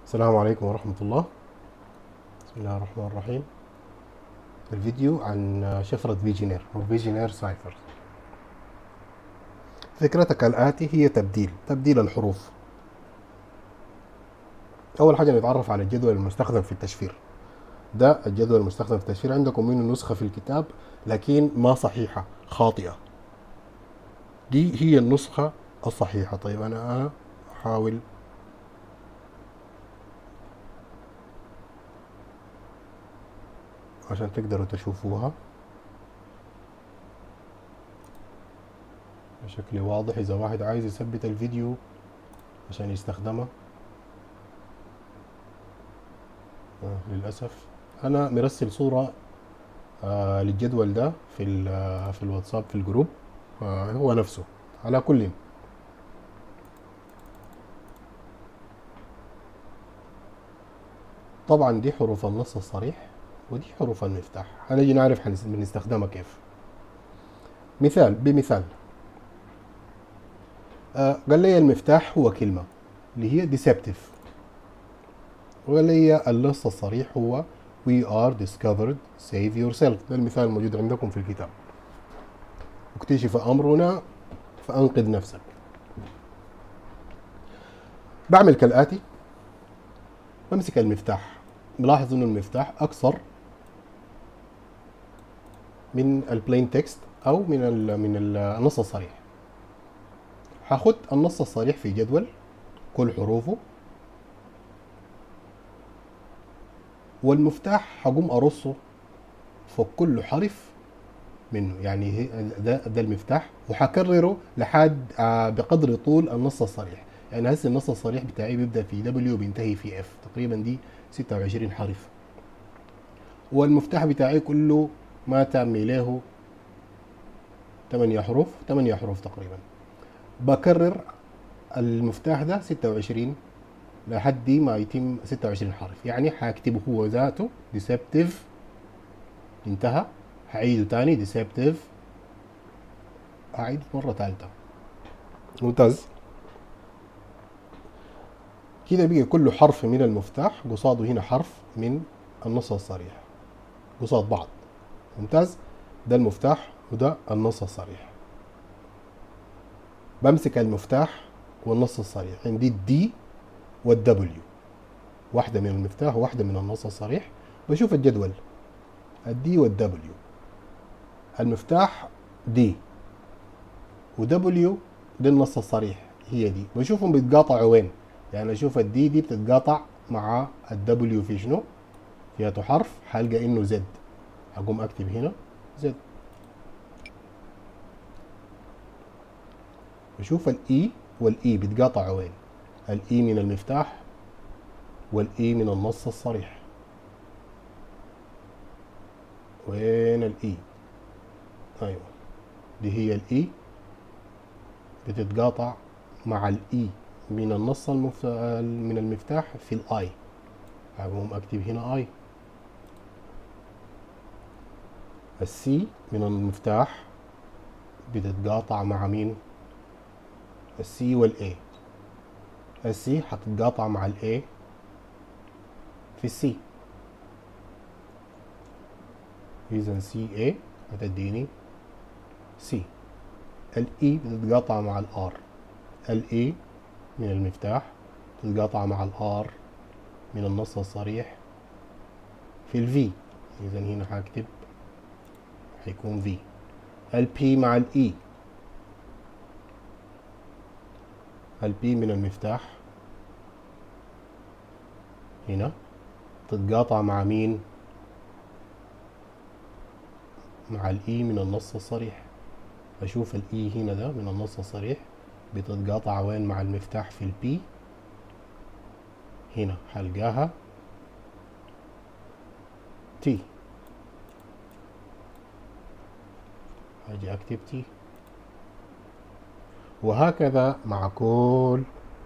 السلام عليكم ورحمة الله بسم الله الرحمن الرحيم الفيديو عن شفرة فيجينير أو فيجينير سايفر فكرتها كالآتي هي تبديل تبديل الحروف أول حاجة نتعرف على الجدول المستخدم في التشفير ده الجدول المستخدم في التشفير عندكم منه نسخة في الكتاب لكن ما صحيحة خاطئة دي هي النسخة الصحيحة طيب أنا أحاول عشان تقدروا تشوفوها بشكل واضح إذا واحد عايز يثبت الفيديو عشان يستخدمه آه للأسف أنا مرسل صورة آه للجدول ده في ال- في الواتساب في الجروب آه هو نفسه على كل طبعا دي حروف النص الصريح ودي حروف المفتاح هنجي نعرف هنس- بنستخدمها كيف مثال بمثال آه قال لي المفتاح هو كلمة اللي هي deceptive وقال لي النص الصريح هو we are discovered save yourself ده المثال الموجود عندكم في الكتاب اكتشف أمرنا فأنقذ نفسك بعمل كالآتي بمسك المفتاح ملاحظ انه المفتاح اقصر من البلين تكست او من ال من ال- النص الصريح هاخد النص الصريح في جدول كل حروفه والمفتاح هقوم ارصه فوق كل حرف منه يعني هي- ده ده المفتاح وهكرره لحد آه، بقدر طول النص الصريح يعني هسه النص الصريح بتاعي بيبدا في دبليو وبينتهي في اف تقريبا دي 26 حرف والمفتاح بتاعي كله ما تعمي له 8 حروف 8 حروف تقريبا بكرر المفتاح ده 26 لحد ما يتم 26 حرف يعني هكتبه هو ذاته ديسبتيف انتهى هعيده تاني ديسبتيف هعيده مرة ثالثة ممتاز كده بقى كل حرف من المفتاح قصاده هنا حرف من النص الصريح قصاد بعض ممتاز ده المفتاح وده النص الصريح بمسك المفتاح والنص الصريح عندي الدي والدبليو واحدة من المفتاح وواحدة من النص الصريح بشوف الجدول الدي والدبليو المفتاح دي ودبليو ده النص الصريح هي دي بشوفهم بيتقاطعوا وين يعني اشوف الدي دي بتتقاطع مع الدبليو في شنو فيها حرف حلقة انه زد هقوم اكتب هنا زد بشوف الاي والاي بيتقاطعوا وين الاي من المفتاح والاي من النص الصريح وين الاي ايوه دي هي الاي بتتقاطع مع الاي من النص المف... من المفتاح في الاي هقوم اكتب هنا اي السي من المفتاح بتتقاطع مع مين السي والاي السي هتتقاطع مع الاي في السي اذا سي اي هتديني سي الاي بتتقاطع مع الار الاي من المفتاح تتقاطع مع الار من النص الصريح في الفي اذا هنا هكتب هيكون في البي مع الاي البي من المفتاح هنا تتقاطع مع مين مع الاي من النص الصريح اشوف الاي هنا ده من النص الصريح بتتقاطع وين مع المفتاح في البي هنا هلقاها تي هاجي اكتب تي وهكذا مع كل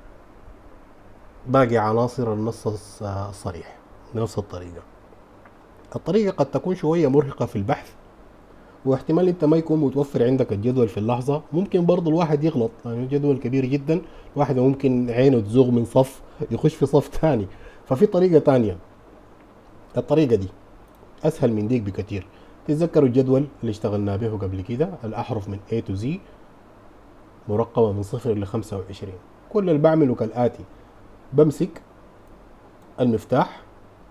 باقي عناصر النص الص- الصريح بنفس الطريقة الطريقة قد تكون شوية مرهقة في البحث واحتمال انت ما يكون متوفر عندك الجدول في اللحظة ممكن برضو الواحد يغلط يعني الجدول كبير جدا الواحد ممكن عينه تزوغ من صف يخش في صف تاني ففي طريقة تانية الطريقة دي أسهل من ديك بكثير تتذكروا الجدول اللي اشتغلنا به قبل كده الأحرف من A to Z مرقمة من صفر إلى خمسة وعشرين كل اللي بعمله كالآتي بمسك المفتاح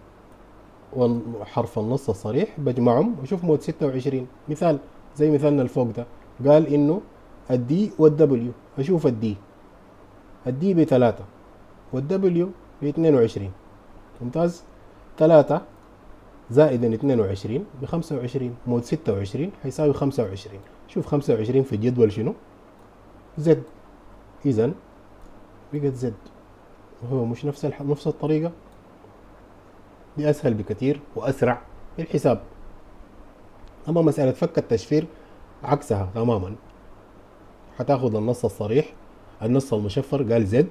وحرف النص الصريح بجمعهم واشوف مود 26 مثال زي مثالنا الفوق ده قال انه الدي والدبليو اشوف الدي الدي بثلاثة والدبليو ب 22 ممتاز ثلاثة زائد 22 ب 25 مود 26 حيساوي 25 شوف 25 في الجدول شنو زد اذا بقت زد وهو مش نفس الح... نفس الطريقة دي أسهل بكثير وأسرع في الحساب أما مسألة فك التشفير عكسها تماما حتاخد النص الصريح النص المشفر قال زد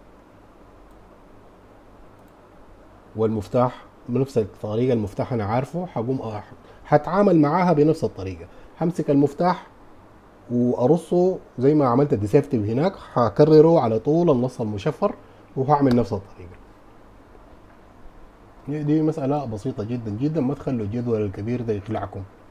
والمفتاح بنفس الطريقة المفتاح أنا عارفه حقوم حتعامل معاها بنفس الطريقة حمسك المفتاح وأرصه زي ما عملت الديسيفتيف هناك حكرره على طول النص المشفر وهعمل نفس الطريقة دي مسألة بسيطة جدا جدا ما تخلوا الجدول الكبير ده يخلعكم